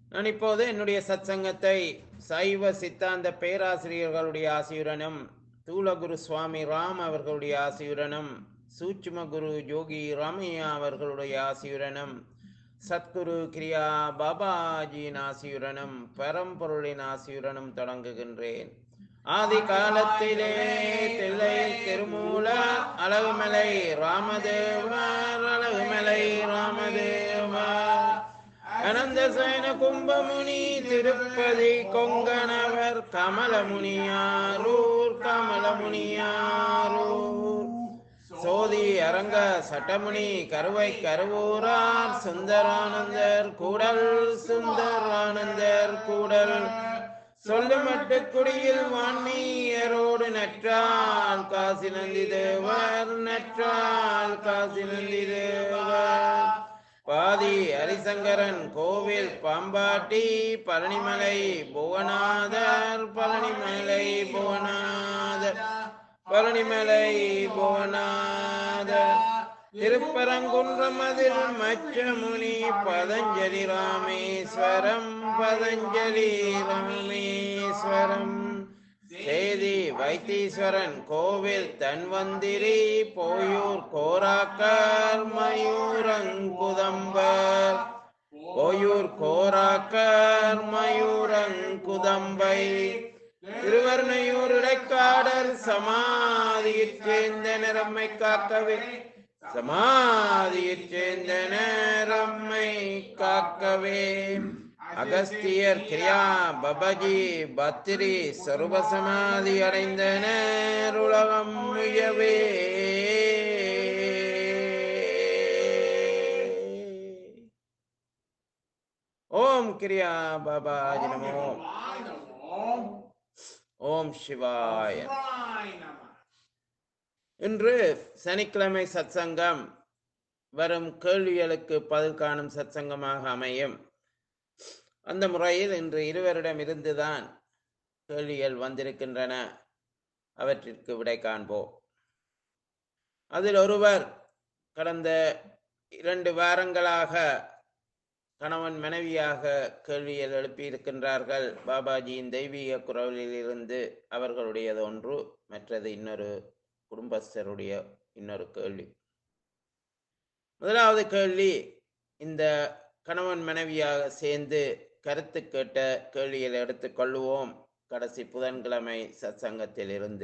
நான் இப்போது என்னுடைய சத்சங்கத்தை சைவ சித்தாந்த பேராசிரியர்களுடைய ஆசியுடனும் தூலகுரு சுவாமி ராம் அவர்களுடைய ஆசியுடனும் சூட்சும குரு யோகி ராமையா அவர்களுடைய ஆசியுடனும் சத்குரு கிரியா பாபாஜியின் ஆசியுடனும் பரம்பொருளின் ஆசியுடனும் தொடங்குகின்றேன் ஆதி காலத்திலே தில்லை திருமூல அழகுமலை ராமதேவர் அழகுமலை ராமதேவர் அனந்த சயன கும்பமுனி திருப்பதி கொங்கணவர் கமலமுனியாரூர் கமலமுனியாரூர் சோதி அரங்க சட்டமுனி கருவை கருவூரார் சுந்தரானந்தர் கூடல் சுந்தரானந்தர் கூடல் சொல்லுமட்டு குடியில் வான்மீயரோடு நற்றால் காசி நந்தி தேவர் நற்றால் காசி நந்தி தேவர் பாதி ஹரிசங்கரன் கோவில் பாம்பாட்டி பழனிமலை புவனாதர் பழனிமலை புவனாதர் பழனிமலை புவனாதர் திருப்பரங்குன்றமதில் மச்சமுனி பதஞ்சலி ராமேஸ்வரம் பதஞ்சலி ராமேஸ்வரம் சேதி வைத்தீஸ்வரன் கோவில் தன்வந்திரி போயூர் கோராக்கர் மயூரங்குதம்பர் போயூர் கோராக்கர் மயூரங்குதம்பை திருவர்ணையூர் இடைக்காடர் சமாதியிற் சேர்ந்த நிறம்மை காக்கவே சமாதியிற் சேர்ந்த நேரம்மை காக்கவே அகஸ்தியர் கிரியா பபஜி பத்திரி சொருப சமாதி அடைந்தனர் உலகம் முயவே ஓம் கிரியா பாபாஜி நமோ ஓம் சிவாய இன்று சனிக்கிழமை சத்சங்கம் வரும் கேள்விகளுக்கு பதில் காணும் சத்சங்கமாக அமையும் அந்த முறையில் இன்று இருவரிடம் இருந்துதான் கேள்விகள் வந்திருக்கின்றன அவற்றிற்கு விடை காண்போம் அதில் ஒருவர் கடந்த இரண்டு வாரங்களாக கணவன் மனைவியாக கேள்விகள் எழுப்பியிருக்கின்றார்கள் பாபாஜியின் தெய்வீக குரலில் இருந்து அவர்களுடையது ஒன்று மற்றது இன்னொரு குடும்பஸ்தருடைய இன்னொரு கேள்வி முதலாவது கேள்வி இந்த கணவன் மனைவியாக சேர்ந்து கருத்து கேட்ட கேள்விகளை எடுத்துக் கொள்ளுவோம் கடைசி புதன்கிழமை சத்சங்கத்தில் இருந்து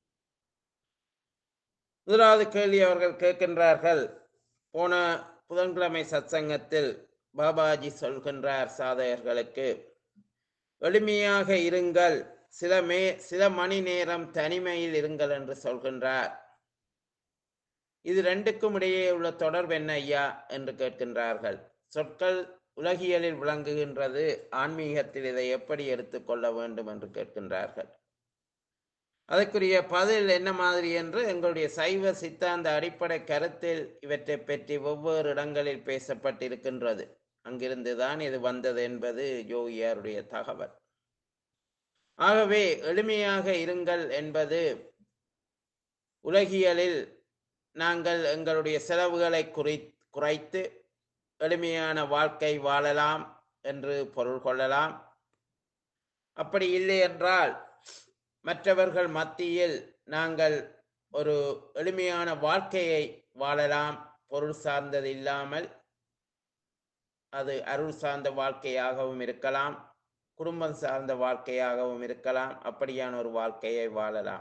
முதலாவது கேள்வி அவர்கள் கேட்கின்றார்கள் போன புதன்கிழமை சத்சங்கத்தில் பாபாஜி சொல்கின்றார் சாதகர்களுக்கு எளிமையாக இருங்கள் சில மே சில மணி நேரம் தனிமையில் இருங்கள் என்று சொல்கின்றார் இது ரெண்டுக்கும் இடையே உள்ள தொடர்பு என்ன ஐயா என்று கேட்கின்றார்கள் சொற்கள் உலகியலில் விளங்குகின்றது ஆன்மீகத்தில் இதை எப்படி எடுத்துக்கொள்ள வேண்டும் என்று கேட்கின்றார்கள் அதற்குரிய பதில் என்ன மாதிரி என்று எங்களுடைய சைவ சித்தாந்த அடிப்படை கருத்தில் இவற்றை பற்றி ஒவ்வொரு இடங்களில் பேசப்பட்டிருக்கின்றது அங்கிருந்துதான் இது வந்தது என்பது யோகியாருடைய தகவல் ஆகவே எளிமையாக இருங்கள் என்பது உலகியலில் நாங்கள் எங்களுடைய செலவுகளை குறி குறைத்து எளிமையான வாழ்க்கை வாழலாம் என்று பொருள் கொள்ளலாம் அப்படி இல்லை என்றால் மற்றவர்கள் மத்தியில் நாங்கள் ஒரு எளிமையான வாழ்க்கையை வாழலாம் பொருள் சார்ந்தது இல்லாமல் அது அருள் சார்ந்த வாழ்க்கையாகவும் இருக்கலாம் குடும்பம் சார்ந்த வாழ்க்கையாகவும் இருக்கலாம் அப்படியான ஒரு வாழ்க்கையை வாழலாம்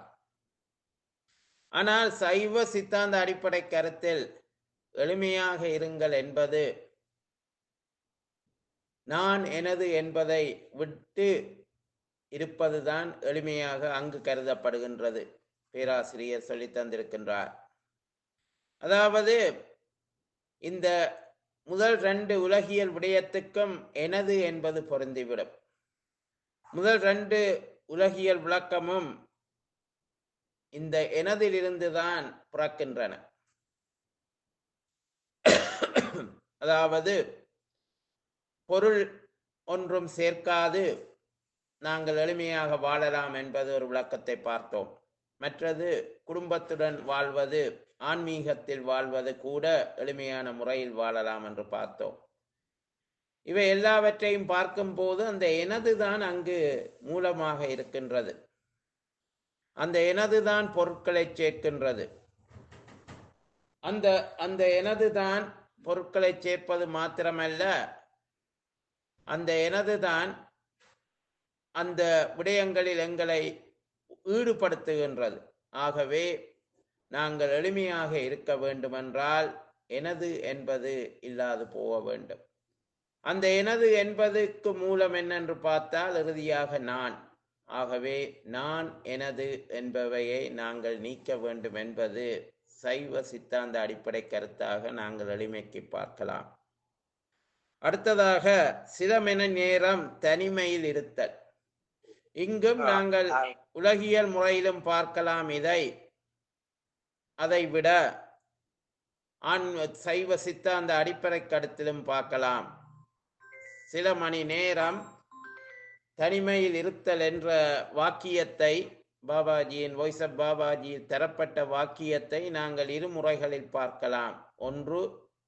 ஆனால் சைவ சித்தாந்த அடிப்படை கருத்தில் எளிமையாக இருங்கள் என்பது நான் எனது என்பதை விட்டு இருப்பதுதான் எளிமையாக அங்கு கருதப்படுகின்றது பேராசிரியர் சொல்லி தந்திருக்கின்றார் அதாவது இந்த முதல் ரெண்டு உலகியல் விடயத்துக்கும் எனது என்பது பொருந்திவிடும் முதல் ரெண்டு உலகியல் விளக்கமும் இந்த எனதிலிருந்துதான் பிறக்கின்றன அதாவது பொருள் ஒன்றும் சேர்க்காது நாங்கள் எளிமையாக வாழலாம் என்பது ஒரு விளக்கத்தை பார்த்தோம் மற்றது குடும்பத்துடன் வாழ்வது ஆன்மீகத்தில் வாழ்வது கூட எளிமையான முறையில் வாழலாம் என்று பார்த்தோம் இவை எல்லாவற்றையும் பார்க்கும்போது அந்த எனது தான் அங்கு மூலமாக இருக்கின்றது அந்த எனது தான் பொருட்களை சேர்க்கின்றது அந்த அந்த எனது தான் பொருட்களை சேர்ப்பது மாத்திரமல்ல அந்த எனது தான் அந்த விடயங்களில் எங்களை ஈடுபடுத்துகின்றது ஆகவே நாங்கள் எளிமையாக இருக்க வேண்டுமென்றால் எனது என்பது இல்லாது போக வேண்டும் அந்த எனது என்பதுக்கு மூலம் என்னென்று பார்த்தால் இறுதியாக நான் ஆகவே நான் எனது என்பவையை நாங்கள் நீக்க வேண்டும் என்பது சைவ சித்தாந்த அடிப்படை கருத்தாக நாங்கள் எளிமைக்கு பார்க்கலாம் அடுத்ததாக சில மணி நேரம் தனிமையில் இருத்தல் இங்கும் நாங்கள் உலகியல் முறையிலும் பார்க்கலாம் இதை அதை விட ஆண் சைவ சித்தாந்த அடிப்படை கருத்திலும் பார்க்கலாம் சில மணி நேரம் தனிமையில் இருத்தல் என்ற வாக்கியத்தை பாபாஜியின் வாய்ஸ் ஆஃப் பாபாஜியில் தரப்பட்ட வாக்கியத்தை நாங்கள் இரு முறைகளில் பார்க்கலாம் ஒன்று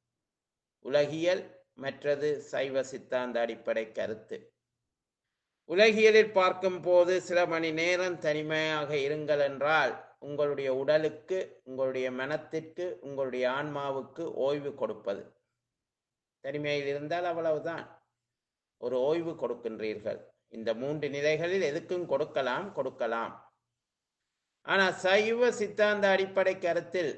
உலகியல் மற்றது சைவ சித்தாந்த அடிப்படை கருத்து உலகியலில் பார்க்கும் போது சில மணி நேரம் தனிமையாக இருங்கள் என்றால் உங்களுடைய உடலுக்கு உங்களுடைய மனத்திற்கு உங்களுடைய ஆன்மாவுக்கு ஓய்வு கொடுப்பது தனிமையில் இருந்தால் அவ்வளவுதான் ஒரு ஓய்வு கொடுக்கின்றீர்கள் இந்த மூன்று நிலைகளில் எதுக்கும் கொடுக்கலாம் கொடுக்கலாம் ஆனால் சைவ சித்தாந்த அடிப்படை கருத்தில்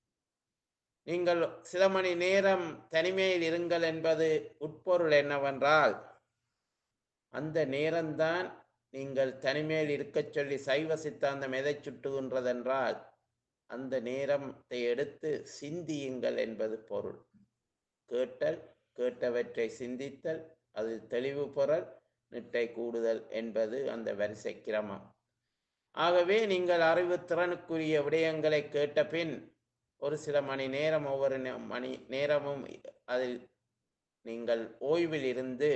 நீங்கள் சில மணி நேரம் தனிமையில் இருங்கள் என்பது உட்பொருள் என்னவென்றால் அந்த நேரம்தான் நீங்கள் தனிமையில் இருக்கச் சொல்லி சைவ சித்தாந்தம் எதை சுட்டுகின்றதென்றால் அந்த நேரத்தை எடுத்து சிந்தியுங்கள் என்பது பொருள் கேட்டல் கேட்டவற்றை சிந்தித்தல் அது தெளிவு பொருள் நிட்டை கூடுதல் என்பது அந்த வரிசை கிரமம் ஆகவே நீங்கள் அறிவு திறனுக்குரிய விடயங்களை கேட்ட பின் ஒரு சில மணி நேரம் ஒவ்வொரு நே- மணி நேரமும் அதில் நீங்கள் ஓய்வில் இருந்து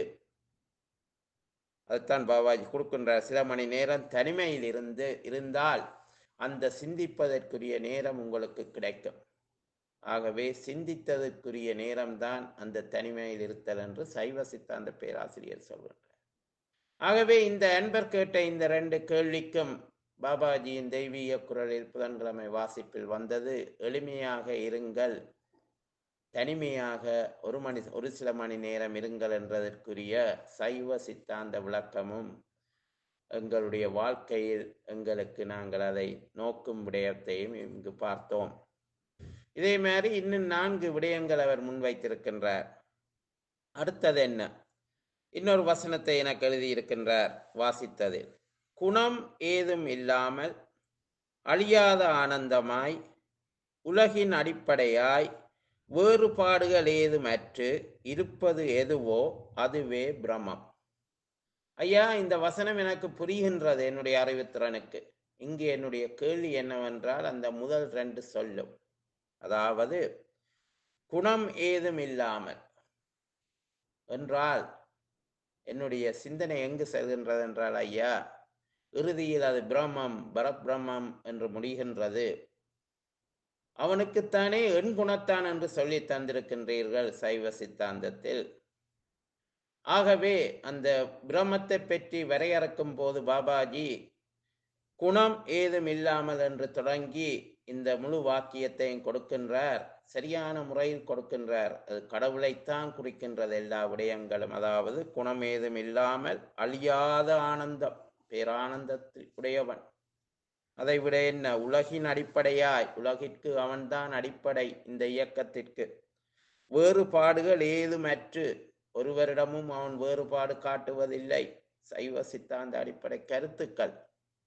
அதுதான் பாபாஜி கொடுக்கின்றார் சில மணி நேரம் தனிமையில் இருந்து இருந்தால் அந்த சிந்திப்பதற்குரிய நேரம் உங்களுக்கு கிடைக்கும் ஆகவே சிந்தித்ததற்குரிய நேரம்தான் அந்த தனிமையில் இருத்தல் என்று சைவ சித்தாந்த பேராசிரியர் சொல்கின்றார் ஆகவே இந்த அன்பர் கேட்ட இந்த ரெண்டு கேள்விக்கும் பாபாஜியின் தெய்வீக குரலில் புதன்கிழமை வாசிப்பில் வந்தது எளிமையாக இருங்கள் தனிமையாக ஒரு மணி ஒரு சில மணி நேரம் இருங்கள் என்றதற்குரிய சைவ சித்தாந்த விளக்கமும் எங்களுடைய வாழ்க்கையில் எங்களுக்கு நாங்கள் அதை நோக்கும் விடயத்தையும் இங்கு பார்த்தோம் இதே மாதிரி இன்னும் நான்கு விடயங்கள் அவர் முன்வைத்திருக்கின்றார் அடுத்தது என்ன இன்னொரு வசனத்தை எனக்கு எழுதியிருக்கின்றார் வாசித்ததில் குணம் ஏதும் இல்லாமல் அழியாத ஆனந்தமாய் உலகின் அடிப்படையாய் வேறுபாடுகள் ஏதுமற்று இருப்பது எதுவோ அதுவே பிரம்மம் ஐயா இந்த வசனம் எனக்கு புரிகின்றது என்னுடைய அறிவுத்திறனுக்கு இங்கு என்னுடைய கேள்வி என்னவென்றால் அந்த முதல் ரெண்டு சொல்லும் அதாவது குணம் ஏதும் இல்லாமல் என்றால் என்னுடைய சிந்தனை எங்கு செல்கின்றது என்றால் ஐயா இறுதியில் அது பிரம்மம் பரபிரம்மம் என்று முடிகின்றது அவனுக்குத்தானே எண் குணத்தான் என்று சொல்லி தந்திருக்கின்றீர்கள் சைவ சித்தாந்தத்தில் ஆகவே அந்த பிரம்மத்தை பற்றி வரையறுக்கும் போது பாபாஜி குணம் ஏதும் இல்லாமல் என்று தொடங்கி இந்த முழு வாக்கியத்தையும் கொடுக்கின்றார் சரியான முறையில் கொடுக்கின்றார் அது கடவுளைத்தான் குறிக்கின்றது எல்லா விடயங்களும் அதாவது குணம் ஏதும் இல்லாமல் அழியாத ஆனந்தம் பேரானந்தத்தில் உடையவன் அதை விட என்ன உலகின் அடிப்படையாய் உலகிற்கு அவன்தான் அடிப்படை இந்த இயக்கத்திற்கு வேறுபாடுகள் ஏதுமற்று ஒருவரிடமும் அவன் வேறுபாடு காட்டுவதில்லை சைவ சித்தாந்த அடிப்படை கருத்துக்கள்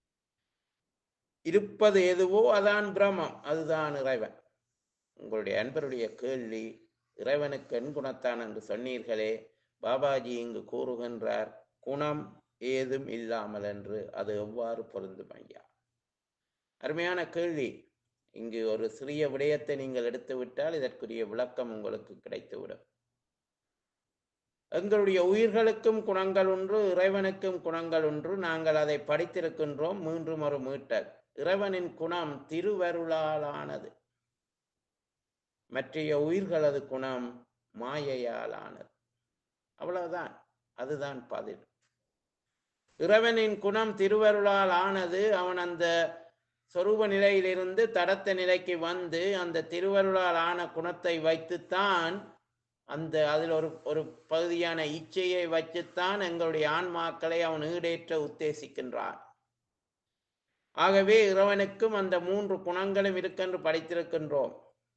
இருப்பது எதுவோ அதான் பிரம்மம் அதுதான் இறைவன் உங்களுடைய அன்பருடைய கேள்வி இறைவனுக்கு என் குணத்தான் என்று சொன்னீர்களே பாபாஜி இங்கு கூறுகின்றார் குணம் ஏதும் இல்லாமல் என்று அது எவ்வாறு பொருந்தும் ஐயா அருமையான கேள்வி இங்கு ஒரு சிறிய விடயத்தை நீங்கள் எடுத்துவிட்டால் இதற்குரிய விளக்கம் உங்களுக்கு கிடைத்துவிடும் எங்களுடைய உயிர்களுக்கும் குணங்கள் ஒன்று இறைவனுக்கும் குணங்கள் ஒன்று நாங்கள் அதை படித்திருக்கின்றோம் மீண்டும் ஒரு மீட்டல் இறைவனின் குணம் திருவருளாலானது மற்றைய உயிர்களது குணம் மாயையாலானது அவ்வளவுதான் அதுதான் பதில் இறைவனின் குணம் திருவருளால் ஆனது அவன் அந்த சொரூப நிலையிலிருந்து தடத்த நிலைக்கு வந்து அந்த திருவருளால் ஆன குணத்தை வைத்துத்தான் அந்த அதில் ஒரு ஒரு பகுதியான இச்சையை வச்சுத்தான் எங்களுடைய ஆன்மாக்களை அவன் ஈடேற்ற உத்தேசிக்கின்றான் ஆகவே இறைவனுக்கும் அந்த மூன்று குணங்களும் இருக்கென்று படித்திருக்கின்றோம்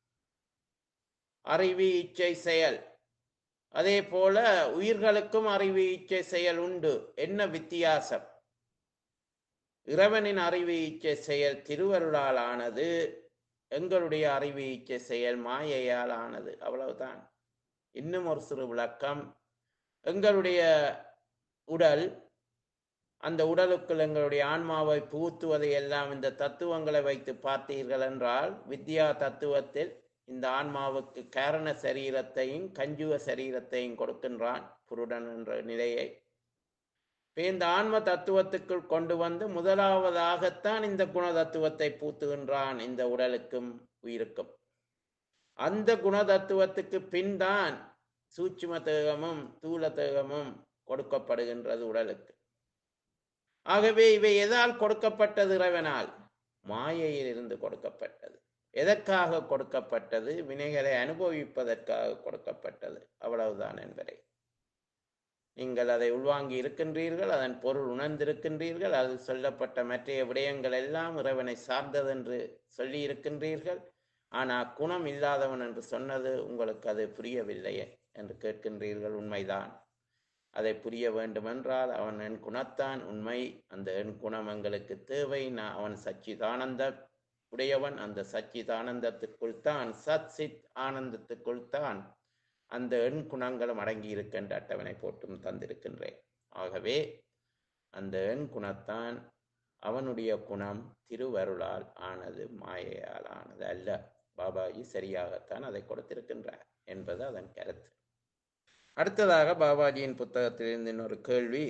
அறிவு இச்சை செயல் அதே போல உயிர்களுக்கும் அறிவு இச்சை செயல் உண்டு என்ன வித்தியாசம் இறைவனின் அறிவு இச்சை செயல் திருவருளால் ஆனது எங்களுடைய அறிவு இச்சை செயல் மாயையால் ஆனது அவ்வளவுதான் இன்னும் ஒரு சிறு விளக்கம் எங்களுடைய உடல் அந்த உடலுக்குள் எங்களுடைய ஆன்மாவை புகுத்துவதை எல்லாம் இந்த தத்துவங்களை வைத்து பார்த்தீர்கள் என்றால் வித்யா தத்துவத்தில் இந்த ஆன்மாவுக்கு காரண சரீரத்தையும் கஞ்சுவ சரீரத்தையும் கொடுக்கின்றான் புருடன் என்ற நிலையை இப்ப இந்த ஆன்ம தத்துவத்துக்குள் கொண்டு வந்து முதலாவதாகத்தான் இந்த குண தத்துவத்தை பூத்துகின்றான் இந்த உடலுக்கும் உயிருக்கும் அந்த குண தத்துவத்துக்கு பின் தான் சூட்சும தேகமும் தூல தேகமும் கொடுக்கப்படுகின்றது உடலுக்கு ஆகவே இவை எதால் கொடுக்கப்பட்டது இறைவனால் மாயையில் இருந்து கொடுக்கப்பட்டது எதற்காக கொடுக்கப்பட்டது வினைகளை அனுபவிப்பதற்காக கொடுக்கப்பட்டது அவ்வளவுதான் என்பதை நீங்கள் அதை உள்வாங்கி இருக்கின்றீர்கள் அதன் பொருள் உணர்ந்திருக்கின்றீர்கள் அதில் சொல்லப்பட்ட மற்றைய விடயங்கள் எல்லாம் இறைவனை சார்ந்ததென்று சொல்லி இருக்கின்றீர்கள் ஆனால் குணம் இல்லாதவன் என்று சொன்னது உங்களுக்கு அது புரியவில்லையே என்று கேட்கின்றீர்கள் உண்மைதான் அதை புரிய வேண்டுமென்றால் அவன் என் குணத்தான் உண்மை அந்த என் குணம் எங்களுக்கு தேவை நான் அவன் சச்சிதானந்த உடையவன் அந்த சச்சிதானந்தத்துக்குள் தான் சத் சித் ஆனந்தத்துக்குள் தான் அந்த எண் குணங்களும் அடங்கி இருக்கின்ற அட்டவணை போட்டும் தந்திருக்கின்றேன் ஆகவே அந்த எண் குணத்தான் அவனுடைய குணம் திருவருளால் ஆனது மாயையால் ஆனது அல்ல பாபாஜி சரியாகத்தான் அதை கொடுத்திருக்கின்றார் என்பது அதன் கருத்து அடுத்ததாக பாபாஜியின் புத்தகத்திலிருந்து இன்னொரு கேள்வி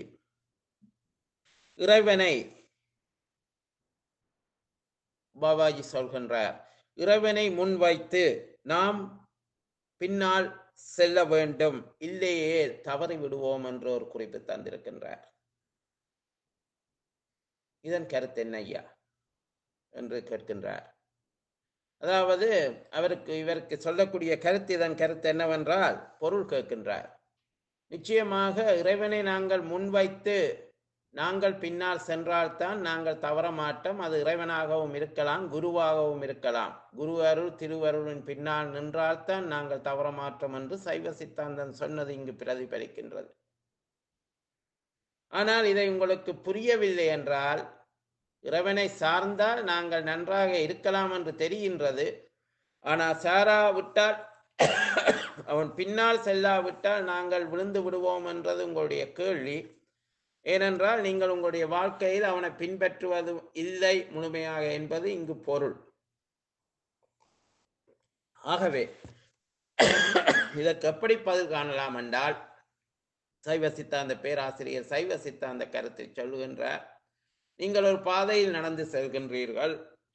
இறைவனை பாபாஜி சொல்கின்றார் இறைவனை முன்வைத்து நாம் பின்னால் செல்ல வேண்டும் இல்லையே தவறி விடுவோம் என்று ஒரு குறிப்பு தந்திருக்கின்றார் இதன் கருத்து என்ன ஐயா என்று கேட்கின்றார் அதாவது அவருக்கு இவருக்கு சொல்லக்கூடிய கருத்து இதன் கருத்து என்னவென்றால் பொருள் கேட்கின்றார் நிச்சயமாக இறைவனை நாங்கள் முன்வைத்து நாங்கள் பின்னால் சென்றால்தான் நாங்கள் தவற மாட்டோம் அது இறைவனாகவும் இருக்கலாம் குருவாகவும் இருக்கலாம் குரு அருள் திருவருளின் பின்னால் நின்றால்தான் நாங்கள் தவற மாட்டோம் என்று சைவ சித்தாந்தம் சொன்னது இங்கு பிரதிபலிக்கின்றது ஆனால் இதை உங்களுக்கு புரியவில்லை என்றால் இறைவனை சார்ந்தால் நாங்கள் நன்றாக இருக்கலாம் என்று தெரிகின்றது ஆனால் சாராவிட்டால் அவன் பின்னால் செல்லாவிட்டால் நாங்கள் விழுந்து விடுவோம் என்றது உங்களுடைய கேள்வி ஏனென்றால் நீங்கள் உங்களுடைய வாழ்க்கையில் அவனை பின்பற்றுவது இல்லை முழுமையாக என்பது இங்கு பொருள் ஆகவே இதற்கு எப்படி பதில் காணலாம் என்றால் சைவ சித்தாந்த பேராசிரியர் சைவ சித்தாந்த கருத்தை சொல்லுகின்றார் நீங்கள் ஒரு பாதையில் நடந்து செல்கின்றீர்கள்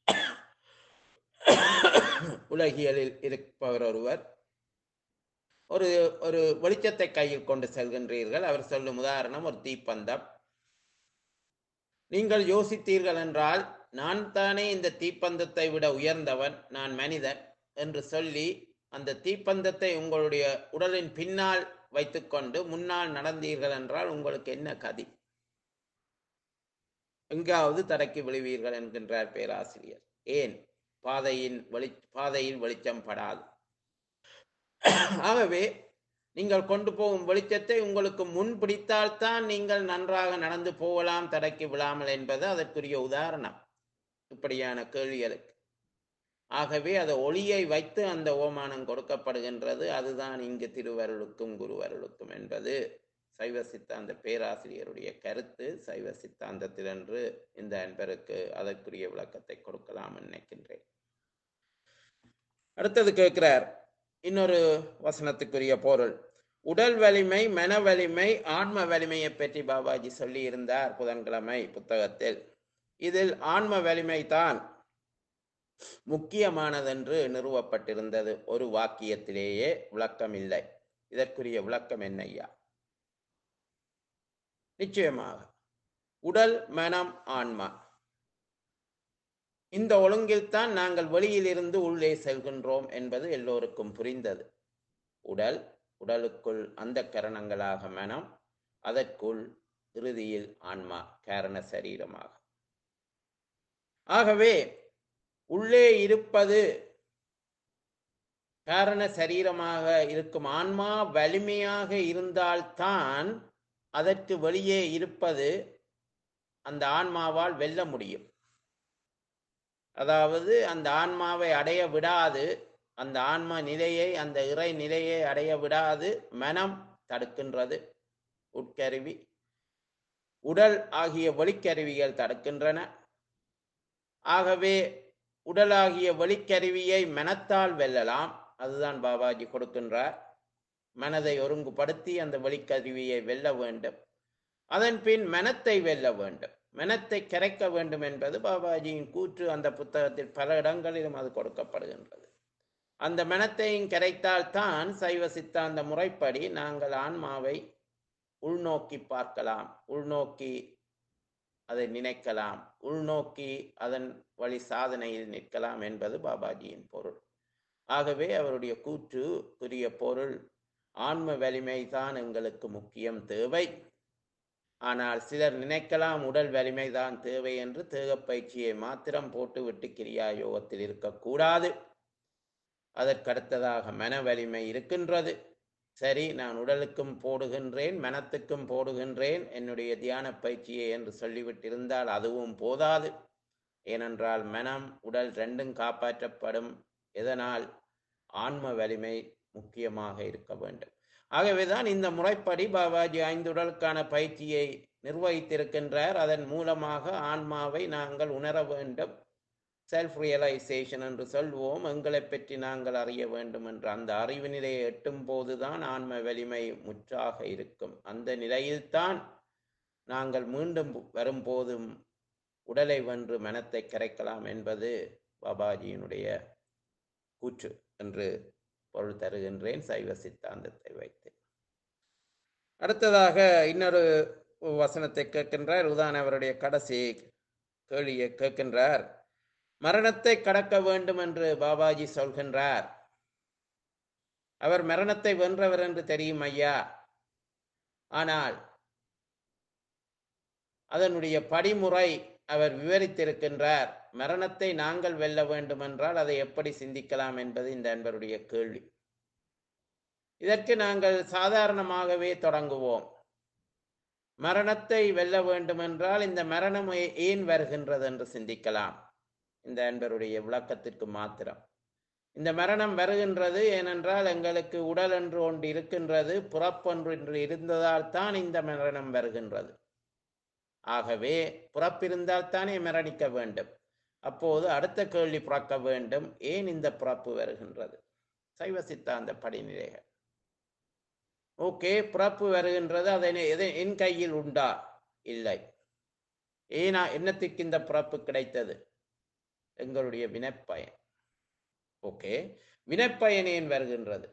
உலகியலில் இருப்பவர் ஒருவர் ஒரு ஒரு வெளிச்சத்தை கையில் கொண்டு செல்கின்றீர்கள் அவர் சொல்லும் உதாரணம் ஒரு தீப்பந்தம் நீங்கள் யோசித்தீர்கள் என்றால் நான் தானே இந்த தீப்பந்தத்தை விட உயர்ந்தவன் நான் மனிதன் என்று சொல்லி அந்த தீப்பந்தத்தை உங்களுடைய உடலின் பின்னால் வைத்துக்கொண்டு முன்னால் நடந்தீர்கள் என்றால் உங்களுக்கு என்ன கதி எங்காவது தடக்கி விழுவீர்கள் என்கின்றார் பேராசிரியர் ஏன் பாதையின் வெளி பாதையில் வெளிச்சம் படாது ஆகவே நீங்கள் கொண்டு போகும் வெளிச்சத்தை உங்களுக்கு முன் பிடித்தால்தான் நீங்கள் நன்றாக நடந்து போகலாம் தடக்கி விழாமல் என்பது அதற்குரிய உதாரணம் இப்படியான கேள்விகளுக்கு ஆகவே அந்த ஒளியை வைத்து அந்த ஓமானம் கொடுக்கப்படுகின்றது அதுதான் இங்கு திருவருளுக்கும் குருவருளுக்கும் என்பது சைவ சித்தாந்த பேராசிரியருடைய கருத்து சைவ சித்தாந்தத்தில் என்று இந்த அன்பருக்கு அதற்குரிய விளக்கத்தை கொடுக்கலாம் நினைக்கின்றேன் அடுத்தது கேட்கிறார் இன்னொரு வசனத்துக்குரிய பொருள் உடல் வலிமை மன வலிமை ஆன்ம வலிமையை பற்றி பாபாஜி சொல்லி இருந்தார் புதன்கிழமை புத்தகத்தில் இதில் ஆன்ம வலிமை தான் முக்கியமானதென்று நிறுவப்பட்டிருந்தது ஒரு வாக்கியத்திலேயே விளக்கம் இல்லை இதற்குரிய விளக்கம் என்னையா நிச்சயமாக உடல் மனம் ஆன்மா இந்த ஒழுங்கில்தான் நாங்கள் வெளியிலிருந்து உள்ளே செல்கின்றோம் என்பது எல்லோருக்கும் புரிந்தது உடல் உடலுக்குள் அந்த கரணங்களாக மனம் அதற்குள் இறுதியில் ஆன்மா காரண சரீரமாக ஆகவே உள்ளே இருப்பது காரண சரீரமாக இருக்கும் ஆன்மா வலிமையாக இருந்தால்தான் அதற்கு வெளியே இருப்பது அந்த ஆன்மாவால் வெல்ல முடியும் அதாவது அந்த ஆன்மாவை அடைய விடாது அந்த ஆன்ம நிலையை அந்த இறை நிலையை அடைய விடாது மனம் தடுக்கின்றது உட்கருவி உடல் ஆகிய வெளிக்கருவிகள் தடுக்கின்றன ஆகவே உடலாகிய வெளிக்கருவியை மனத்தால் வெல்லலாம் அதுதான் பாபாஜி கொடுக்கின்றார் மனதை ஒருங்குபடுத்தி அந்த வெளிக்கருவியை வெல்ல வேண்டும் அதன் பின் மனத்தை வெல்ல வேண்டும் மனத்தை கரைக்க வேண்டும் என்பது பாபாஜியின் கூற்று அந்த புத்தகத்தில் பல இடங்களிலும் அது கொடுக்கப்படுகின்றது அந்த மனத்தையும் கரைத்தால்தான் சைவ சித்தாந்த முறைப்படி நாங்கள் ஆன்மாவை உள்நோக்கி பார்க்கலாம் உள்நோக்கி அதை நினைக்கலாம் உள்நோக்கி அதன் வழி சாதனையில் நிற்கலாம் என்பது பாபாஜியின் பொருள் ஆகவே அவருடைய கூற்று புரிய பொருள் ஆன்ம வலிமை தான் எங்களுக்கு முக்கியம் தேவை ஆனால் சிலர் நினைக்கலாம் உடல் வலிமை தான் தேவை என்று தேகப்பயிற்சியை மாத்திரம் போட்டுவிட்டு கிரியா யோகத்தில் இருக்கக்கூடாது அதற்கடுத்ததாக மன வலிமை இருக்கின்றது சரி நான் உடலுக்கும் போடுகின்றேன் மனத்துக்கும் போடுகின்றேன் என்னுடைய தியான பயிற்சியை என்று சொல்லிவிட்டிருந்தால் அதுவும் போதாது ஏனென்றால் மனம் உடல் ரெண்டும் காப்பாற்றப்படும் எதனால் ஆன்ம வலிமை முக்கியமாக இருக்க வேண்டும் ஆகவேதான் இந்த முறைப்படி பாபாஜி ஐந்துடலுக்கான பயிற்சியை நிர்வகித்திருக்கின்றார் அதன் மூலமாக ஆன்மாவை நாங்கள் உணர வேண்டும் செல்ஃப் ரியலைசேஷன் என்று சொல்வோம் எங்களை பற்றி நாங்கள் அறிய வேண்டும் என்ற அந்த அறிவு நிலையை எட்டும் போதுதான் ஆன்ம வலிமை முற்றாக இருக்கும் அந்த நிலையில்தான் நாங்கள் மீண்டும் வரும்போதும் உடலை வென்று மனத்தை கரைக்கலாம் என்பது பாபாஜியினுடைய கூற்று என்று பொருள் தருகின்றேன் சைவ சித்தாந்தத்தை வைத்து அடுத்ததாக இன்னொரு வசனத்தை கேட்கின்றார் உதான அவருடைய கடைசி கேள்வியை கேட்கின்றார் மரணத்தை கடக்க வேண்டும் என்று பாபாஜி சொல்கின்றார் அவர் மரணத்தை வென்றவர் என்று தெரியும் ஐயா ஆனால் அதனுடைய படிமுறை அவர் விவரித்திருக்கின்றார் மரணத்தை நாங்கள் வெல்ல வேண்டும் என்றால் அதை எப்படி சிந்திக்கலாம் என்பது இந்த அன்பருடைய கேள்வி இதற்கு நாங்கள் சாதாரணமாகவே தொடங்குவோம் மரணத்தை வெல்ல வேண்டும் என்றால் இந்த மரணம் ஏன் வருகின்றது என்று சிந்திக்கலாம் இந்த அன்பருடைய விளக்கத்திற்கு மாத்திரம் இந்த மரணம் வருகின்றது ஏனென்றால் எங்களுக்கு உடல் என்று ஒன்று இருக்கின்றது புறப்பொன்று என்று இருந்ததால் தான் இந்த மரணம் வருகின்றது ஆகவே பிறப்பிருந்தால் தானே மரணிக்க வேண்டும் அப்போது அடுத்த கேள்வி பிறக்க வேண்டும் ஏன் இந்த பிறப்பு வருகின்றது சைவ சித்தாந்த படிநிலைகள் ஓகே பிறப்பு வருகின்றது அதை எதை என் கையில் உண்டா இல்லை ஏனா என்னத்துக்கு இந்த பிறப்பு கிடைத்தது எங்களுடைய வினைப்பயன் ஓகே வினைப்பயன் ஏன் வருகின்றது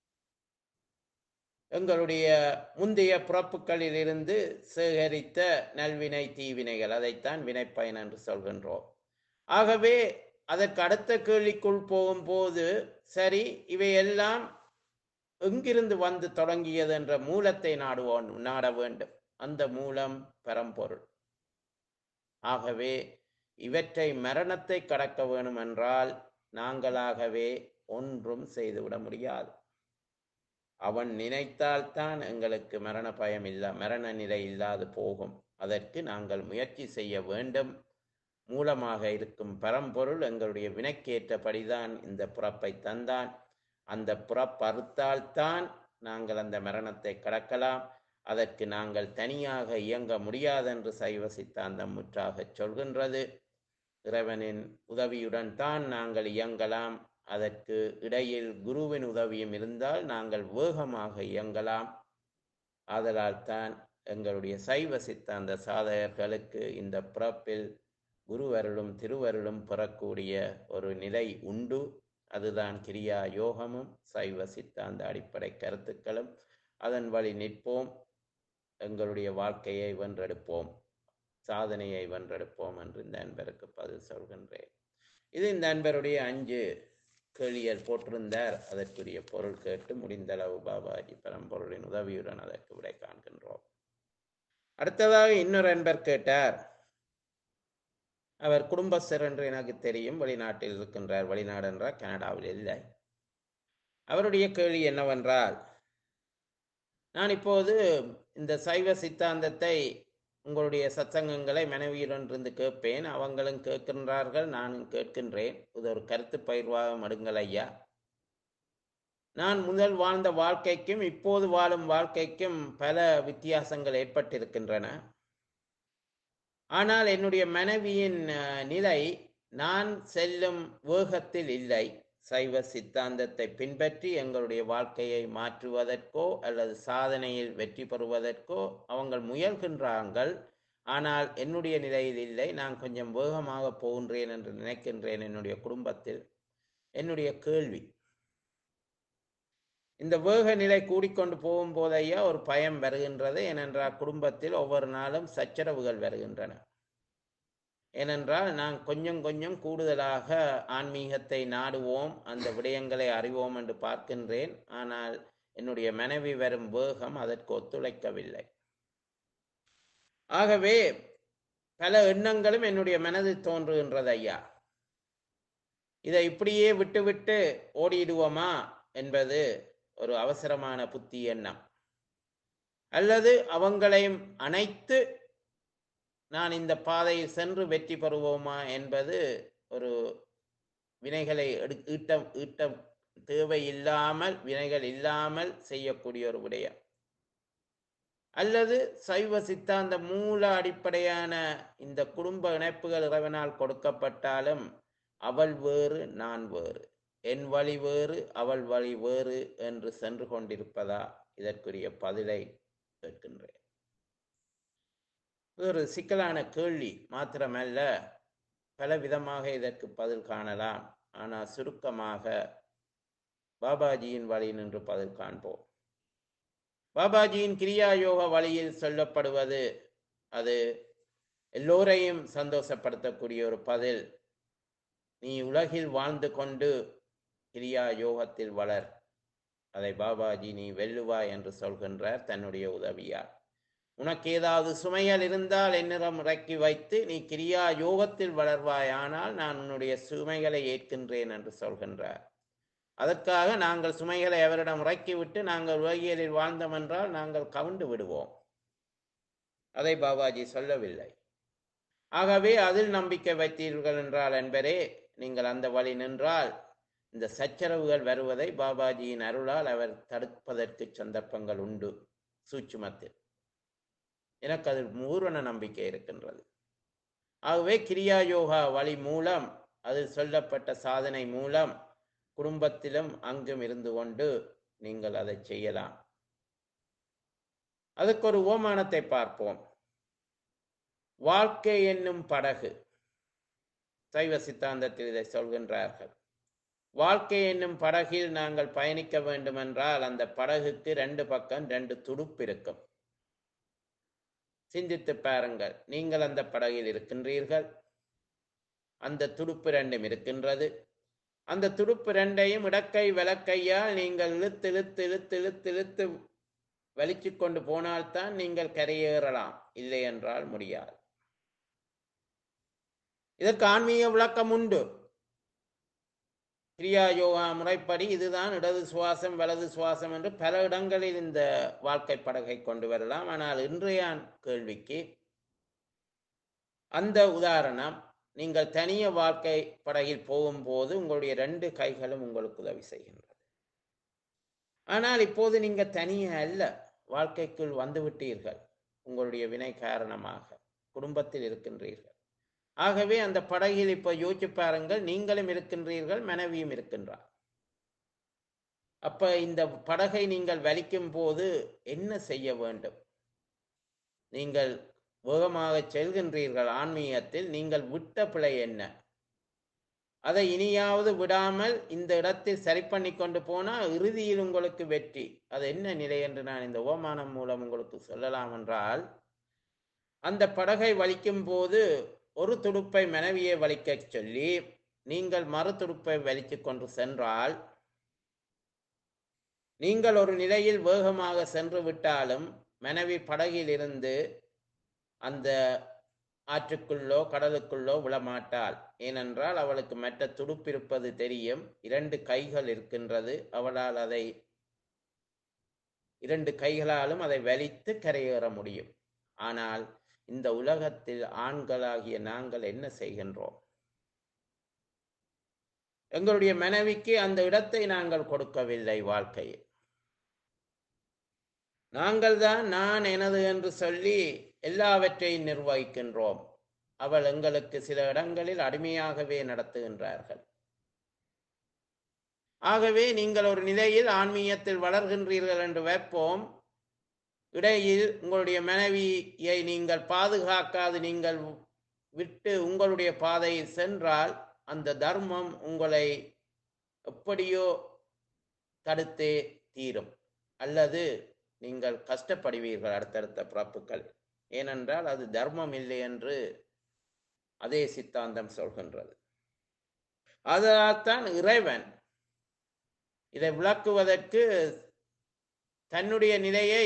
எங்களுடைய முந்தைய பிறப்புகளில் இருந்து சேகரித்த நல்வினை தீவினைகள் அதைத்தான் வினைப்பயன் என்று சொல்கின்றோம் ஆகவே அதற்கு அடுத்த கேள்விக்குள் போகும்போது சரி இவையெல்லாம் எங்கிருந்து வந்து தொடங்கியது என்ற மூலத்தை நாடுவோம் நாட வேண்டும் அந்த மூலம் பரம்பொருள் ஆகவே இவற்றை மரணத்தை கடக்க வேணும் என்றால் நாங்களாகவே ஒன்றும் செய்துவிட முடியாது அவன் நினைத்தால்தான் எங்களுக்கு மரண பயம் இல்ல மரண நிலை இல்லாது போகும் அதற்கு நாங்கள் முயற்சி செய்ய வேண்டும் மூலமாக இருக்கும் பரம்பொருள் எங்களுடைய வினைக்கேற்றபடிதான் இந்த பிறப்பை தந்தான் அந்த புறப்பறுத்தால்தான் நாங்கள் அந்த மரணத்தை கடக்கலாம் அதற்கு நாங்கள் தனியாக இயங்க முடியாதென்று சைவ சித்தாந்தம் முற்றாக சொல்கின்றது இறைவனின் உதவியுடன் தான் நாங்கள் இயங்கலாம் அதற்கு இடையில் குருவின் உதவியும் இருந்தால் நாங்கள் வேகமாக இயங்கலாம் ஆதலால் தான் எங்களுடைய சைவ சித்தாந்த சாதகர்களுக்கு இந்த பிறப்பில் குருவருளும் திருவருளும் பெறக்கூடிய ஒரு நிலை உண்டு அதுதான் கிரியா யோகமும் சைவ சித்தாந்த அடிப்படை கருத்துக்களும் அதன் வழி நிற்போம் எங்களுடைய வாழ்க்கையை வென்றெடுப்போம் சாதனையை வென்றெடுப்போம் என்று இந்த அன்பருக்கு பதில் சொல்கின்றேன் இது இந்த அன்பருடைய அஞ்சு கேளியல் போட்டிருந்தார் அதற்குரிய பொருள் கேட்டு முடிந்தளவு பாபாஜி பரம்பொருளின் உதவியுடன் அதற்கு விடை காண்கின்றோம் அடுத்ததாக இன்னொரு அன்பர் கேட்டார் அவர் குடும்பஸ்தர் என்று எனக்கு தெரியும் வெளிநாட்டில் இருக்கின்றார் வெளிநாடு என்றால் கனடாவில் இல்லை அவருடைய கேள்வி என்னவென்றால் நான் இப்போது இந்த சைவ சித்தாந்தத்தை உங்களுடைய சத்சங்கங்களை மனைவியுடன் இருந்து கேட்பேன் அவங்களும் கேட்கின்றார்கள் நானும் கேட்கின்றேன் இது ஒரு கருத்து பயிர்வாக மடுங்கள் ஐயா நான் முதல் வாழ்ந்த வாழ்க்கைக்கும் இப்போது வாழும் வாழ்க்கைக்கும் பல வித்தியாசங்கள் ஏற்பட்டிருக்கின்றன ஆனால் என்னுடைய மனைவியின் அஹ், நிலை நான் செல்லும் வேகத்தில் இல்லை சைவ சித்தாந்தத்தை பின்பற்றி எங்களுடைய வாழ்க்கையை மாற்றுவதற்கோ அல்லது சாதனையில் வெற்றி பெறுவதற்கோ அவங்க முயல்கின்றார்கள் ஆனால் என்னுடைய நிலையில் இல்லை நான் கொஞ்சம் வேகமாக போகின்றேன் என்று நினைக்கின்றேன் என்னுடைய குடும்பத்தில் என்னுடைய கேள்வி இந்த வேக நிலை கூடிக்கொண்டு போகும்போது ஐயா ஒரு பயம் வருகின்றது ஏனென்றால் குடும்பத்தில் ஒவ்வொரு நாளும் சச்சரவுகள் வருகின்றன ஏனென்றால் நான் கொஞ்சம் கொஞ்சம் கூடுதலாக ஆன்மீகத்தை நாடுவோம் அந்த விடயங்களை அறிவோம் என்று பார்க்கின்றேன் ஆனால் என்னுடைய மனைவி வரும் வேகம் அதற்கு ஒத்துழைக்கவில்லை ஆகவே பல எண்ணங்களும் என்னுடைய மனதில் தோன்றுகின்றது ஐயா இதை இப்படியே விட்டுவிட்டு ஓடிடுவோமா என்பது ஒரு அவசரமான புத்தி எண்ணம் அல்லது அவங்களையும் அனைத்து நான் இந்த பாதையில் சென்று வெற்றி பெறுவோமா என்பது ஒரு வினைகளை எடு ஈட்டம் ஈட்டம் தேவை இல்லாமல் வினைகள் இல்லாமல் செய்யக்கூடிய ஒரு விடயம் அல்லது சைவ சித்தாந்த மூல அடிப்படையான இந்த குடும்ப இணைப்புகள் இறைவனால் கொடுக்கப்பட்டாலும் அவள் வேறு நான் வேறு என் வழி வேறு அவள் வழி வேறு என்று சென்று கொண்டிருப்பதா இதற்குரிய பதிலை கேட்கின்றேன் இது ஒரு சிக்கலான கேள்வி மாத்திரமல்ல பல விதமாக இதற்கு பதில் காணலாம் ஆனால் சுருக்கமாக பாபாஜியின் வழி நின்று பதில் காண்போம் பாபாஜியின் கிரியா யோக வழியில் சொல்லப்படுவது அது எல்லோரையும் சந்தோஷப்படுத்தக்கூடிய ஒரு பதில் நீ உலகில் வாழ்ந்து கொண்டு கிரியா யோகத்தில் வளர் அதை பாபாஜி நீ வெல்லுவாய் என்று சொல்கின்றார் தன்னுடைய உதவியார் உனக்கு ஏதாவது சுமைகள் இருந்தால் என்னிடம் இறக்கி வைத்து நீ கிரியா யோகத்தில் வளர்வாய் ஆனால் நான் உன்னுடைய சுமைகளை ஏற்கின்றேன் என்று சொல்கின்றார் அதற்காக நாங்கள் சுமைகளை அவரிடம் இறக்கிவிட்டு நாங்கள் உலகியலில் வாழ்ந்தோம் என்றால் நாங்கள் கவுண்டு விடுவோம் அதை பாபாஜி சொல்லவில்லை ஆகவே அதில் நம்பிக்கை வைத்தீர்கள் என்றால் என்பரே நீங்கள் அந்த வழி நின்றால் இந்த சச்சரவுகள் வருவதை பாபாஜியின் அருளால் அவர் தடுப்பதற்கு சந்தர்ப்பங்கள் உண்டு சூட்சுமத்தில் எனக்கு அதில் பூரண நம்பிக்கை இருக்கின்றது ஆகவே கிரியா யோகா வழி மூலம் அதில் சொல்லப்பட்ட சாதனை மூலம் குடும்பத்திலும் அங்கும் இருந்து கொண்டு நீங்கள் அதை செய்யலாம் அதுக்கு ஒரு ஓமானத்தை பார்ப்போம் வாழ்க்கை என்னும் படகு சைவ சித்தாந்தத்தில் இதை சொல்கின்றார்கள் வாழ்க்கை என்னும் படகில் நாங்கள் பயணிக்க வேண்டுமென்றால் அந்த படகுக்கு ரெண்டு பக்கம் ரெண்டு துடுப்பு இருக்கும் சிந்தித்து பாருங்கள் நீங்கள் அந்த படகில் இருக்கின்றீர்கள் அந்த துடுப்பு ரெண்டும் இருக்கின்றது அந்த துடுப்பு ரெண்டையும் இடக்கை விளக்கையால் நீங்கள் இழுத்து இழுத்து இழுத்து இழுத்து இழுத்து வலிச்சு கொண்டு போனால்தான் நீங்கள் கரையேறலாம் இல்லை என்றால் முடியாது இதற்கு ஆன்மீக விளக்கம் உண்டு கிரியா யோகா முறைப்படி இதுதான் இடது சுவாசம் வலது சுவாசம் என்று பல இடங்களில் இந்த வாழ்க்கை படகை கொண்டு வரலாம் ஆனால் இன்றைய கேள்விக்கு அந்த உதாரணம் நீங்கள் தனிய வாழ்க்கை படகில் போகும்போது உங்களுடைய ரெண்டு கைகளும் உங்களுக்கு உதவி செய்கின்றது ஆனால் இப்போது நீங்க தனியே அல்ல வாழ்க்கைக்குள் வந்து விட்டீர்கள் உங்களுடைய வினை காரணமாக குடும்பத்தில் இருக்கின்றீர்கள் ஆகவே அந்த படகில் இப்ப யோசிச்சு பாருங்கள் நீங்களும் இருக்கின்றீர்கள் மனைவியும் இருக்கின்றார் அப்ப இந்த படகை நீங்கள் வலிக்கும் போது என்ன செய்ய வேண்டும் நீங்கள் வேகமாக செல்கின்றீர்கள் ஆன்மீகத்தில் நீங்கள் விட்ட பிழை என்ன அதை இனியாவது விடாமல் இந்த இடத்தில் சரி பண்ணி கொண்டு போனால் இறுதியில் உங்களுக்கு வெற்றி அது என்ன நிலை என்று நான் இந்த ஓமானம் மூலம் உங்களுக்கு சொல்லலாம் என்றால் அந்த படகை வலிக்கும் போது ஒரு துடுப்பை மனைவியை வலிக்கச் சொல்லி நீங்கள் மறு துடுப்பை வலித்து கொண்டு சென்றால் நீங்கள் ஒரு நிலையில் வேகமாக சென்று விட்டாலும் மனைவி படகில் இருந்து அந்த ஆற்றுக்குள்ளோ கடலுக்குள்ளோ விழமாட்டாள் ஏனென்றால் அவளுக்கு மற்ற துடுப்பிருப்பது தெரியும் இரண்டு கைகள் இருக்கின்றது அவளால் அதை இரண்டு கைகளாலும் அதை வலித்து கரையேற முடியும் ஆனால் இந்த உலகத்தில் ஆண்களாகிய நாங்கள் என்ன செய்கின்றோம் எங்களுடைய மனைவிக்கு அந்த இடத்தை நாங்கள் கொடுக்கவில்லை வாழ்க்கையில் நாங்கள் தான் நான் எனது என்று சொல்லி எல்லாவற்றையும் நிர்வகிக்கின்றோம் அவள் எங்களுக்கு சில இடங்களில் அடிமையாகவே நடத்துகின்றார்கள் ஆகவே நீங்கள் ஒரு நிலையில் ஆன்மீகத்தில் வளர்கின்றீர்கள் என்று வைப்போம் இடையில் உங்களுடைய மனைவியை நீங்கள் பாதுகாக்காது நீங்கள் விட்டு உங்களுடைய பாதையில் சென்றால் அந்த தர்மம் உங்களை எப்படியோ தடுத்தே தீரும் அல்லது நீங்கள் கஷ்டப்படுவீர்கள் அடுத்தடுத்த பிறப்புகள் ஏனென்றால் அது தர்மம் இல்லை என்று அதே சித்தாந்தம் சொல்கின்றது அதனால்தான் இறைவன் இதை விளக்குவதற்கு தன்னுடைய நிலையை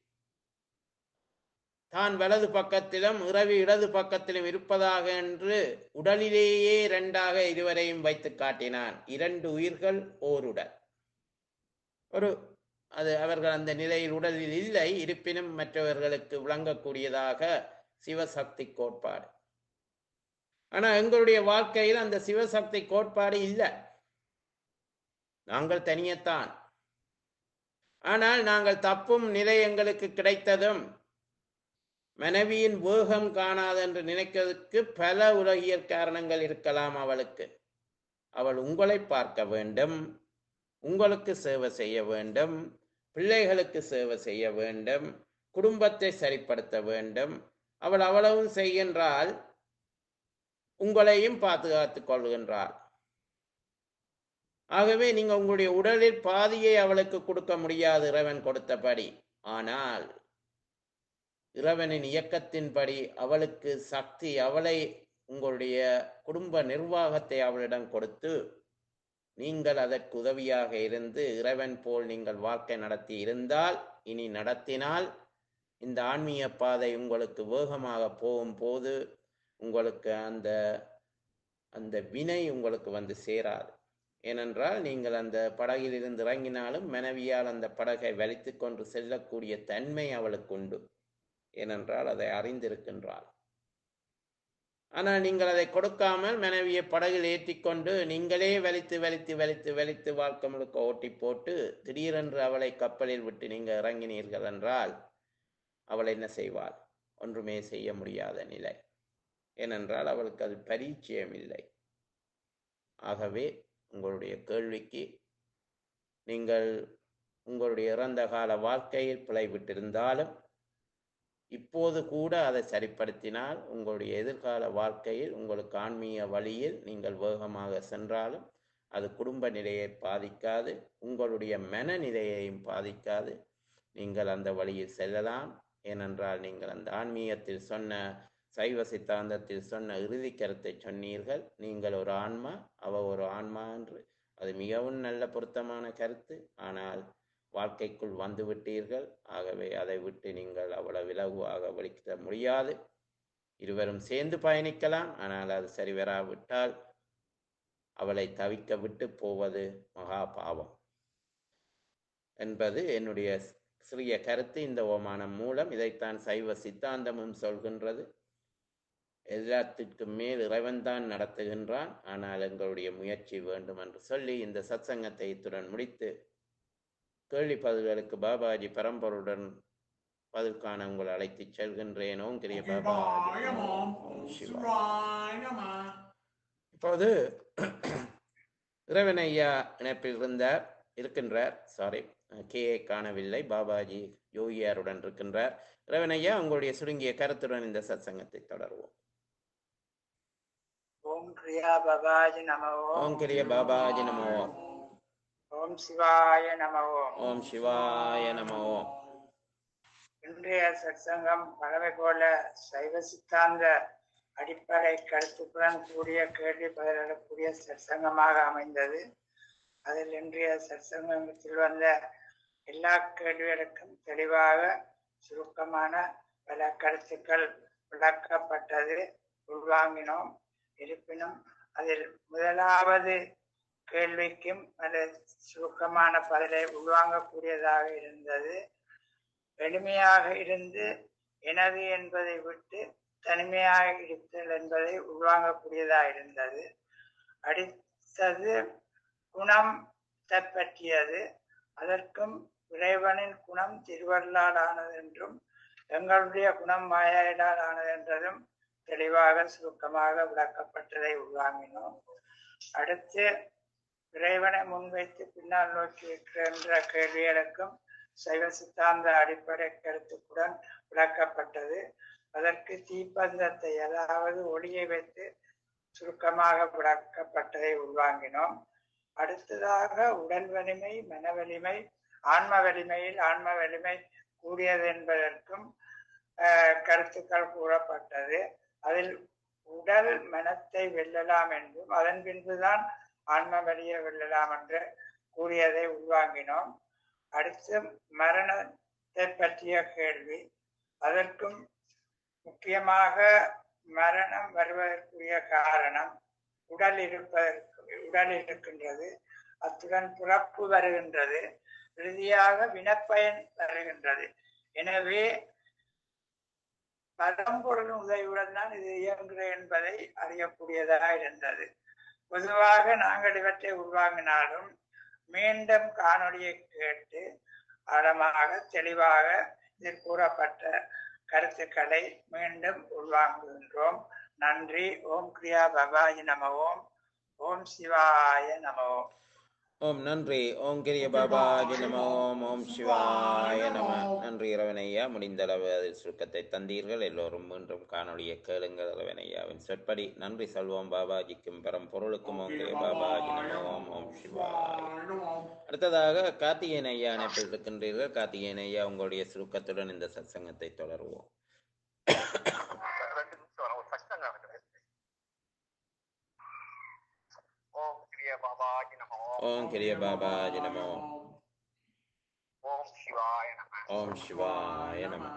தான் வலது பக்கத்திலும் இரவி இடது பக்கத்திலும் இருப்பதாக என்று உடலிலேயே இரண்டாக இருவரையும் வைத்து காட்டினான் இரண்டு உயிர்கள் ஓருடல் ஒரு அது அவர்கள் அந்த நிலையில் உடலில் இல்லை இருப்பினும் மற்றவர்களுக்கு விளங்கக்கூடியதாக சிவசக்தி கோட்பாடு ஆனா எங்களுடைய வாழ்க்கையில் அந்த சிவசக்தி கோட்பாடு இல்லை நாங்கள் தனியத்தான் ஆனால் நாங்கள் தப்பும் நிலை எங்களுக்கு கிடைத்ததும் மனைவியின் வேகம் காணாது என்று நினைக்கிறதுக்கு பல உலகியல் காரணங்கள் இருக்கலாம் அவளுக்கு அவள் உங்களை பார்க்க வேண்டும் உங்களுக்கு சேவை செய்ய வேண்டும் பிள்ளைகளுக்கு சேவை செய்ய வேண்டும் குடும்பத்தை சரிப்படுத்த வேண்டும் அவள் அவ்வளவும் செய்கின்றால் உங்களையும் பாதுகாத்துக் கொள்கின்றாள் ஆகவே நீங்க உங்களுடைய உடலில் பாதியை அவளுக்கு கொடுக்க முடியாது இறைவன் கொடுத்தபடி ஆனால் இறைவனின் இயக்கத்தின்படி அவளுக்கு சக்தி அவளை உங்களுடைய குடும்ப நிர்வாகத்தை அவளிடம் கொடுத்து நீங்கள் அதற்கு உதவியாக இருந்து இறைவன் போல் நீங்கள் வாழ்க்கை நடத்தி இருந்தால் இனி நடத்தினால் இந்த ஆன்மீக பாதை உங்களுக்கு வேகமாக போகும்போது உங்களுக்கு அந்த அந்த வினை உங்களுக்கு வந்து சேராது ஏனென்றால் நீங்கள் அந்த படகில் இருந்து இறங்கினாலும் மனைவியால் அந்த படகை வலித்து கொண்டு செல்லக்கூடிய தன்மை அவளுக்கு உண்டு ஏனென்றால் அதை அறிந்திருக்கின்றாள் ஆனால் நீங்கள் அதை கொடுக்காமல் மனைவியை படகில் ஏற்றிக்கொண்டு நீங்களே வலித்து வலித்து வலித்து வலித்து வாழ்க்கை முழுக்க ஓட்டி போட்டு திடீரென்று அவளை கப்பலில் விட்டு நீங்கள் இறங்கினீர்கள் என்றால் அவள் என்ன செய்வாள் ஒன்றுமே செய்ய முடியாத நிலை ஏனென்றால் அவளுக்கு அது பரிச்சயம் இல்லை ஆகவே உங்களுடைய கேள்விக்கு நீங்கள் உங்களுடைய இறந்த கால வாழ்க்கையில் பிழைவிட்டிருந்தாலும் இப்போது கூட அதை சரிப்படுத்தினால் உங்களுடைய எதிர்கால வாழ்க்கையில் உங்களுக்கு ஆன்மீக வழியில் நீங்கள் வேகமாக சென்றாலும் அது குடும்ப நிலையை பாதிக்காது உங்களுடைய மனநிலையையும் பாதிக்காது நீங்கள் அந்த வழியில் செல்லலாம் ஏனென்றால் நீங்கள் அந்த ஆன்மீகத்தில் சொன்ன சைவ சித்தாந்தத்தில் சொன்ன இறுதி கருத்தை சொன்னீர்கள் நீங்கள் ஒரு ஆன்மா அவ ஒரு ஆன்மா என்று அது மிகவும் நல்ல பொருத்தமான கருத்து ஆனால் வாழ்க்கைக்குள் வந்து விட்டீர்கள் ஆகவே அதை விட்டு நீங்கள் அவ்வளவு இலகுவாக வலிக்க முடியாது இருவரும் சேர்ந்து பயணிக்கலாம் ஆனால் அது சரிவராவிட்டால் அவளை தவிக்க விட்டு போவது மகா பாவம் என்பது என்னுடைய சிறிய கருத்து இந்த ஓமானம் மூலம் இதைத்தான் சைவ சித்தாந்தமும் சொல்கின்றது எல்லாத்திற்கும் மேல் இறைவன்தான் நடத்துகின்றான் ஆனால் எங்களுடைய முயற்சி வேண்டும் என்று சொல்லி இந்த சத்சங்கத்தை இத்துடன் முடித்து கேள்வி பதில்களுக்கு பாபாஜி பரம்பருடன் பதில் காண உங்களை அழைத்துச் செல்கின்றேன் ஓம் கிரிய பாபாஜி சிவாயமாம் ஓம் சிவா சிவாயமா இப்போது இறைவன் ஐயா இணைப்பில் இருந்தார் இருக்கின்றார் சாரி கே காணவில்லை பாபாஜி யோகியாருடன் இருக்கின்றார் இறைவன் ஐயா உங்களுடைய சுருங்கிய கருத்துடன் இந்த சத்சங்கத்தை தொடர்வோம் ஓம் கிரியா பவாஜி நம ஓம் ஓம் கிரிய பாபாஜி நமோ ஓம் ஓம் சிவாய நம ஓம் ஓம் சிவாய நமோ ஓம் இன்றைய சத்சங்கம் பழமை போல சைவ சித்தாந்த அடிப்படை கருத்துக்களுடன் கூடிய கேள்வி பதிலிடக்கூடிய சத்சங்கமாக அமைந்தது அதில் இன்றைய சத்சங்கத்தில் வந்த எல்லா கேள்விகளுக்கும் தெளிவாக சுருக்கமான பல கருத்துக்கள் விளக்கப்பட்டது உள்வாங்கினோம் இருப்பினும் அதில் முதலாவது கேள்விக்கும் அது சுருக்கமான பதிலை உள்வாங்கக்கூடியதாக இருந்தது எளிமையாக இருந்து எனது என்பதை விட்டு தனிமையாக இருத்தல் என்பதை உள்வாங்கக்கூடியதாக இருந்தது அடுத்தது குணம் பற்றியது அதற்கும் இறைவனின் குணம் திருவள்ளால் ஆனது என்றும் எங்களுடைய குணம் மாயாயிடால் ஆனது என்றதும் தெளிவாக சுருக்கமாக விளக்கப்பட்டதை உள்வாங்கினோம் அடுத்து இறைவனை முன்வைத்து பின்னால் நோக்கி இருக்கின்ற கேள்விகளுக்கும் சைவ சித்தாந்த அடிப்படை கருத்துக்குடன் விளக்கப்பட்டது அதற்கு தீப்பந்தத்தை அதாவது ஒளியை வைத்து சுருக்கமாக விளக்கப்பட்டதை உள்வாங்கினோம் அடுத்ததாக உடல் வலிமை மன வலிமை ஆன்ம வலிமையில் ஆன்ம வலிமை கூடியது என்பதற்கும் ஆஹ், கருத்துக்கள் கூறப்பட்டது அதில் உடல் மனத்தை வெல்லலாம் என்றும் அதன் பின்புதான் ஆன்ம வலியை வெல்லலாம் என்று கூறியதை உள்வாங்கினோம் அடுத்து மரணத்தை பற்றிய கேள்வி அதற்கும் முக்கியமாக மரணம் வருவதற்குரிய காரணம் உடல் இருப்பதற்கு உடல் இருக்கின்றது அத்துடன் பிறப்பு வருகின்றது இறுதியாக வினப்பயன் வருகின்றது எனவே பரம்பொருளின் உதவியுடன் தான் இது இயங்குகிறது என்பதை அறியக்கூடியதாக இருந்தது பொதுவாக நாங்கள் இவற்றை உள்வாங்கினாலும் மீண்டும் காணொளியை கேட்டு ஆழமாக தெளிவாக இதில் கூறப்பட்ட கருத்துக்களை மீண்டும் உள்வாங்குகின்றோம் நன்றி ஓம் கிரியா பபாஜி நம ஓம் ஓம் சிவாய நம ஓம் ஓம் நன்றி ஓம் கிரிய பாபாஜி நம ஓம் ஓம் சிவாய நம நன்றி இரவனையா முடிந்த அளவு அதில் சுருக்கத்தை தந்தீர்கள் எல்லோரும் மீண்டும் காணொளியை கேளுங்கள் இரவனையாவின் சொற்படி நன்றி சொல்வோம் பாபாஜிக்கும் பரம் பொருளுக்கும் ஓம் கிரிய பாபாஜி நம ஓம் ஓம் சிவாய அடுத்ததாக கார்த்திகேயன் ஐயா அணைப்பில் இருக்கின்றீர்கள் கார்த்திகேயன் ஐயா உங்களுடைய சுருக்கத்துடன் இந்த சத்சங்கத்தை தொடருவோம் ரெண்டு நிமிஷம் ஒரு சத்தம் நடக்குது ஓம் கிரிய பாபாஜி நம ஓம் கிரிய பாபாஜி நம ஓம் ஓம் சிவாய நம ஓம் சிவாய நம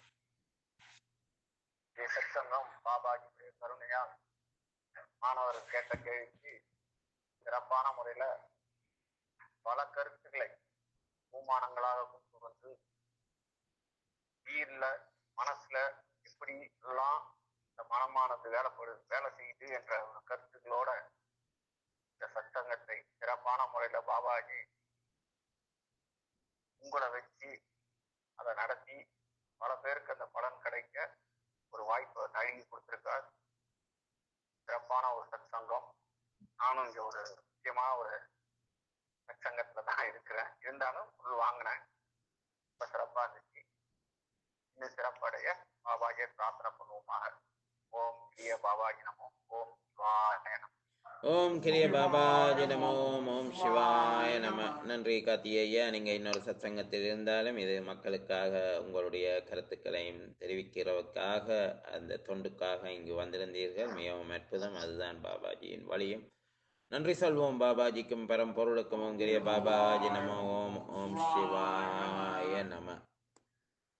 இந்த சத்சங்கம் பாபாஜி கருணையா மாணவர் கேட்ட கேள்விக்கு சிறப்பான முறையில பல கருத்துக்களை பூமானங்களாக கொண்டு வந்து வீர்ல மனசுல எப்படி எல்லாம் இந்த மனமானது வேலைப்படு வேலை செய்யுது என்ற ஒரு கருத்துக்களோட இந்த சத்சங்கத்தை சிறப்பான முறையில பாபாஜி உங்களை வச்சு அதை நடத்தி பல பேருக்கு அந்த பலன் கிடைக்க ஒரு வாய்ப்பை நழுவி கொடுத்திருக்கார் சிறப்பான ஒரு சத்சங்கம் நானும் இங்க ஒரு முக்கியமான ஒரு சத்சங்கத்துல தான் இருக்கிறேன் இருந்தாலும் உள் வாங்கினேன் ரொம்ப சிறப்பா இருந்துச்சு இன்னும் சிறப்படைய பாபாஜியை பிரார்த்தனை பண்ணுவோமாக ஓம் கிரிய பாபாஜி நமோ ஓம் சிவாய நமோ ஓம் கிரிய பாபாஜி நம ஓம் ஓம் சிவாய நம நன்றி கார்த்திகே ஐயா நீங்க இன்னொரு சத்சங்கத்தில் இருந்தாலும் இது மக்களுக்காக உங்களுடைய கருத்துக்களையும் தெரிவிக்கிறதுக்காக அந்த தொண்டுக்காக இங்கு வந்திருந்தீர்கள் மிகவும் அற்புதம் அதுதான் பாபாஜியின் வழியும் நன்றி சொல்வோம் பாபாஜிக்கும் பரம்பொருளுக்கும் ஓம் கிரிய பாபாஜி நம ஓம் ஓம் சிவாய நம